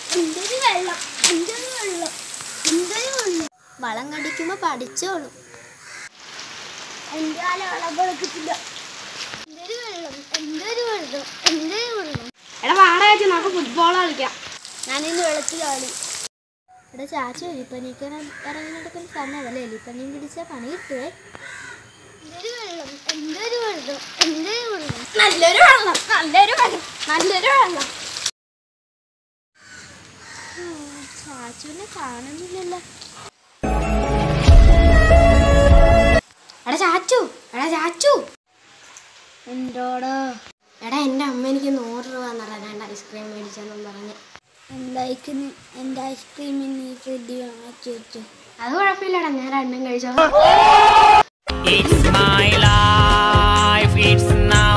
എന്തൊരു വെള്ളം എന്തൊരു വെള്ളം എന്തൊരു വെള്ളം വളം കടിക്കുമ്പോ പഠിച്ചോളും എന്റെ കാലം വളം കൊടുക്കത്തില്ല എന്തൊരു വെള്ളം എന്തൊരു വെള്ളം എന്തൊരു വെള്ളം എടാ വാടക വെച്ച് നമുക്ക് ഫുട്ബോൾ കളിക്കാം ഞാനിന്ന് വെള്ളത്തിൽ കളി ഇവിടെ ചാച്ച എലിപ്പനിക്ക് ഇറങ്ങി നടക്കുന്ന സമയമല്ല എലിപ്പനിയും പിടിച്ച പണി കിട്ടുവേ എന്തൊരു വെള്ളം എന്തൊരു വെള്ളം എന്തൊരു വെള്ളം നല്ലൊരു വെള്ളം നല്ലൊരു വെള്ളം നല്ലൊരു വെള്ളം ചാച്ചുവിനെ കാണുന്നില്ലല്ലോ എടാ ചാച്ചു എടാ ചാച്ചു എന്തോടോ എടാ എൻ്റെ അമ്മ എനിക്ക് നൂറ് രൂപ എന്നറ രണ്ട് ഐസ്ക്രീം മേടിച്ചെന്നും പറഞ്ഞ് എന്തായിക്ക് എൻ്റെ ഐസ്ക്രീമിൽ നീ ഫ്രിഡ്ജ് വാങ്ങിച്ചു വെച്ചു അത് കുഴപ്പമില്ലടാ ഞാൻ രണ്ടും കഴിച്ചോ It's my life, it's now.